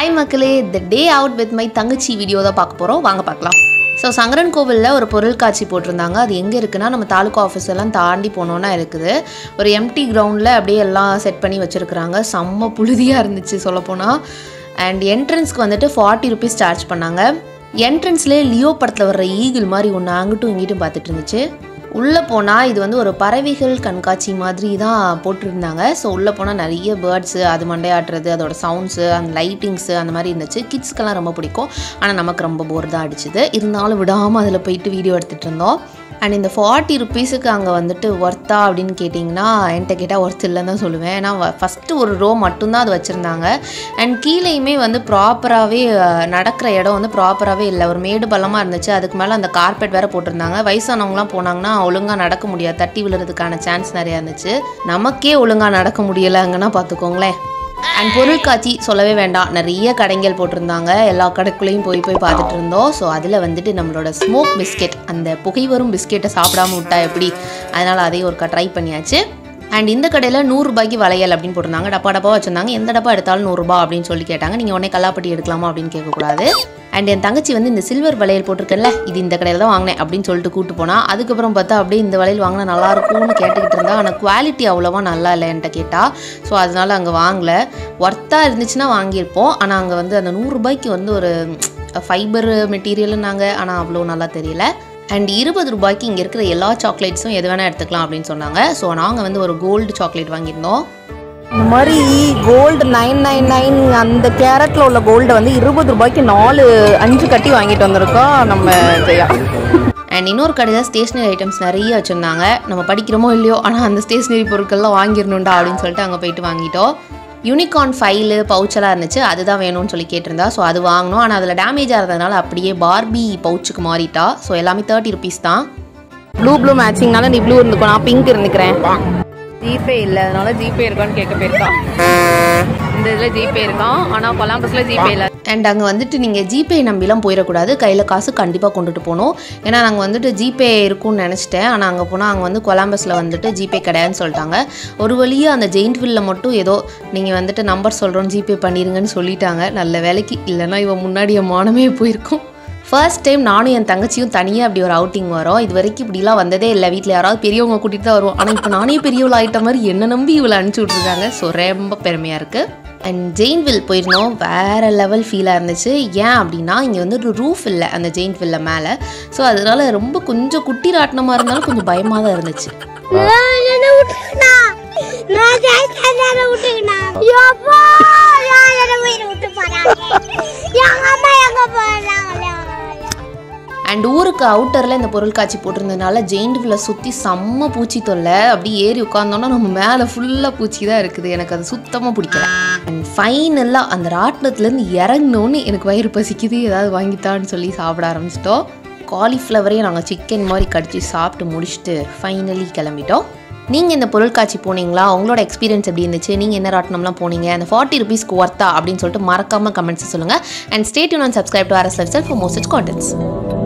hi மக்களே the day out with my தங்கச்சி video தான் பார்க்க போகிறோம் வாங்க பார்க்கலாம் ஸோ சங்கரன் கோவிலில் ஒரு பொருள் காட்சி போட்டிருந்தாங்க அது எங்கே இருக்குன்னா நம்ம தாலுக்கா ஆஃபீஸ் எல்லாம் தாண்டி போனோன்னா இருக்குது ஒரு எம்டி கிரவுண்டில் அப்படியே எல்லாம் செட் பண்ணி வச்சுருக்குறாங்க செம்ம புழுதியாக இருந்துச்சு சொல்லப்போனால் அண்ட் என்ட்ரன்ஸ்க்கு வந்துட்டு ஃபார்ட்டி ருபீஸ் சார்ஜ் பண்ணாங்க என்ட்ரன்ஸ்லேயே லியோ படத்தில் வர்ற ஈகிள் மாதிரி ஒன்று அங்கிட்டும் இங்கிட்டும் பார்த்துட்டு இருந்துச்சு உள்ளே போனால் இது வந்து ஒரு பறவைகள் கண்காட்சி மாதிரி தான் போட்டிருந்தாங்க ஸோ உள்ளே போனால் நிறைய பேர்ட்ஸு அது மண்டையாட்டுறது அதோட சவுண்ட்ஸு அந்த லைட்டிங்ஸு அந்த மாதிரி இருந்துச்சு கிட்ஸ்க்கெல்லாம் ரொம்ப பிடிக்கும் ஆனால் நமக்கு ரொம்ப போர் தான் அடிச்சுது இருந்தாலும் விடாமல் அதில் போயிட்டு வீடியோ எடுத்துகிட்டு இருந்தோம் அண்ட் இந்த ஃபார்ட்டி ருப்பீஸுக்கு அங்கே வந்துட்டு ஒர்த்தா அப்படின்னு கேட்டிங்கன்னா என்கிட்ட கேட்டால் ஒர்த் இல்லைன்னு தான் சொல்லுவேன் ஏன்னா ஃபஸ்ட்டு ஒரு ரோ மட்டும்தான் அது வச்சுருந்தாங்க அண்ட் கீழேயுமே வந்து ப்ராப்பராகவே நடக்கிற இடம் வந்து ப்ராப்பராகவே இல்லை ஒரு மேடு பள்ளமாக இருந்துச்சு அதுக்கு மேலே அந்த கார்பெட் வேறு போட்டிருந்தாங்க வயசானவங்களாம் போனாங்கன்னா ஒழுங்காக நடக்க முடியாது தட்டி விழுறதுக்கான சான்ஸ் நிறையா இருந்துச்சு நமக்கே ஒழுங்காக நடக்க முடியலைங்கன்னா பார்த்துக்கோங்களேன் அண்ட் பொருட்காட்சி சொல்லவே வேண்டாம் நிறைய கடைகள் போட்டிருந்தாங்க எல்லா கடைக்குள்ளேயும் போய் போய் பார்த்துட்டு இருந்தோம் ஸோ அதில் வந்துட்டு நம்மளோட ஸ்மோக் பிஸ்கெட் அந்த புகை வரும் பிஸ்கெட்டை சாப்பிடாம விட்டா எப்படி அதனால் அதையும் ஒருக்கா ட்ரை பண்ணியாச்சு அண்ட் இந்த கடையில் நூறுரூபாய்க்கு வளையல் அப்படின்னு போட்டிருந்தாங்க டப்பா டப்பா வச்சுருந்தாங்க எந்த டப்பா எடுத்தாலும் நூறுரூபா அப்படின்னு சொல்லி கேட்டாங்க நீங்கள் உடனே கல்லாப்பட்டி எடுக்கலாமா அப்படின்னு கேட்கக்கூடாது அண்ட் என் தங்கச்சி வந்து இந்த சில்வர் வளையல் போட்டிருக்கேன்ல இது இந்த கடையில் தான் வாங்கினேன் அப்படின்னு சொல்லிட்டு கூட்டு போனா அதுக்கப்புறம் பார்த்தா அப்படியே இந்த வளையல் வாங்கினா நல்லா இருக்கும்னு கேட்டுக்கிட்டு இருந்தா ஆனால் குவாலிட்டி அவ்வளோவா நல்லா இல்லை என்கிட்ட கேட்டா ஸோ அதனால அங்கே வாங்கல ஒர்த்தாக இருந்துச்சுன்னா வாங்கியிருப்போம் ஆனால் அங்கே வந்து அந்த நூறுரூபாய்க்கு வந்து ஒரு ஃபைபர் மெட்டீரியல்னாங்க ஆனால் அவ்வளோ நல்லா தெரியல அண்ட் இருபது ரூபாய்க்கு இங்கே இருக்கிற எல்லா சாக்லேட்ஸும் எது வேணால் எடுத்துக்கலாம் அப்படின்னு சொன்னாங்க ஸோ நாங்கள் வந்து ஒரு கோல்டு சாக்லேட் வாங்கியிருந்தோம் இந்த மாதிரி கோல்டு நைன் நைன் நைன் அந்த கேரட்டில் உள்ள கோல்டை வந்து இருபது ரூபாய்க்கு நாலு அஞ்சு கட்டி வாங்கிட்டு வந்திருக்கோம் நம்ம ஜெயா அண்ட் இன்னொரு கடையில் ஸ்டேஷ்னரி ஐட்டம்ஸ் நிறைய வச்சுருந்தாங்க நம்ம படிக்கிறோமோ இல்லையோ ஆனால் அந்த ஸ்டேஷ்னரி பொருட்கள்லாம் வாங்கிடணுண்டா அப்படின்னு சொல்லிட்டு அங்கே போயிட்டு வாங்கிட்டோம் யூனிகார்ன் ஃபைலு பவுச்செல்லாம் இருந்துச்சு அதுதான் வேணும்னு சொல்லி கேட்டிருந்தா ஸோ அது வாங்கினோம் ஆனால் அதில் டேமேஜ் ஆகிறதுனால அப்படியே பார்பி பவுச்சுக்கு மாறிட்டா ஸோ எல்லாமே தேர்ட்டி ருபீஸ் தான் ப்ளூ ப்ளூ மேட்சிங்னால நீ ப்ளூ இருந்துக்கோ நான் பிங்க் இருந்துக்கிறேன் ஜிபே இல்லை அதனால ஜிபே இருக்கான்னு கேட்க போயிருக்கான் இந்த இதில் ஜிபே இருக்கான் ஆனால் கொலாம்பஸில் ஜிபே இல்லை அண்ட் அங்கே வந்துட்டு நீங்கள் ஜிபே நம்பிலாம் போயிடக்கூடாது கையில் காசு கண்டிப்பாக கொண்டுட்டு போகணும் ஏன்னா நாங்கள் வந்துட்டு ஜிபே இருக்கும்னு நினச்சிட்டேன் ஆனால் அங்கே போனால் அங்கே வந்து கொலாம்பஸில் வந்துட்டு ஜிபே கிடையாதுன்னு சொல்லிட்டாங்க ஒரு வழியாக அந்த ஜெயின்ட்வில்ல மட்டும் ஏதோ நீங்கள் வந்துட்டு நம்பர் சொல்கிறோம் ஜிபே பண்ணிடுங்கன்னு சொல்லிட்டாங்க நல்ல வேலைக்கு இல்லைன்னா இவன் முன்னாடி என் மானமே போயிருக்கும் ஃபர்ஸ்ட் டைம் நானும் என் தங்கச்சியும் தனியாக அப்படி ஒரு அவுட்டிங் வரோம் இது வரைக்கும் இப்படிலாம் வந்ததே இல்லை வீட்டில் யாராவது பெரியவங்க கூட்டிகிட்டு தான் வருவோம் ஆனால் இப்போ நானே பெரியவள் ஆகிட்ட மாதிரி என்ன நம்பி இவளை அனுப்பிச்சி விட்ருக்காங்க ஸோ ரொம்ப பெருமையாக இருக்குது அண்ட் ஜெயின்வில் போயிருந்தோம் வேறு லெவல் ஃபீலாக இருந்துச்சு ஏன் அப்படின்னா இங்கே வந்து ஒரு ரூஃப் இல்லை அந்த ஜெயின்வில்ல மேலே ஸோ அதனால ரொம்ப கொஞ்சம் குட்டி ராட்டினமாக இருந்தாலும் கொஞ்சம் பயமாக தான் இருந்துச்சு அண்ட் ஊருக்கு அவுட்டரில் இந்த பொருள் காட்சி போட்டிருந்ததுனால ஜெயின்ட்வில்ல சுற்றி செம்ம பூச்சி தொல்லை அப்படி ஏறி உட்காந்தோன்னா நம்ம மேலே ஃபுல்லாக பூச்சி தான் இருக்குது எனக்கு அது சுத்தமாக பிடிக்கல அண்ட் ஃபைனலாக அந்த ராட்டினத்துலேருந்து இறங்கினோன்னு எனக்கு வயிறு பசிக்குது ஏதாவது வாங்கித்தான்னு சொல்லி சாப்பிட ஆரம்பிச்சிட்டோம் காலிஃப்ளவரையும் நாங்கள் சிக்கன் மாதிரி கடிச்சு சாப்பிட்டு முடிச்சுட்டு ஃபைனலி கிளம்பிட்டோம் நீங்கள் இந்த பொருள் காட்சி போனீங்களா உங்களோட எக்ஸ்பீரியன்ஸ் எப்படி இருந்துச்சு நீங்கள் என்ன ராட்டினம்லாம் போனீங்க அந்த ஃபார்ட்டி ருபீஸ்க்கு ஒர்த்தா அப்படின்னு சொல்லிட்டு மறக்காமல் கமெண்ட்ஸ் சொல்லுங்கள் அண்ட் ஸ்டேட் யூன் subscribe to ours left for most contents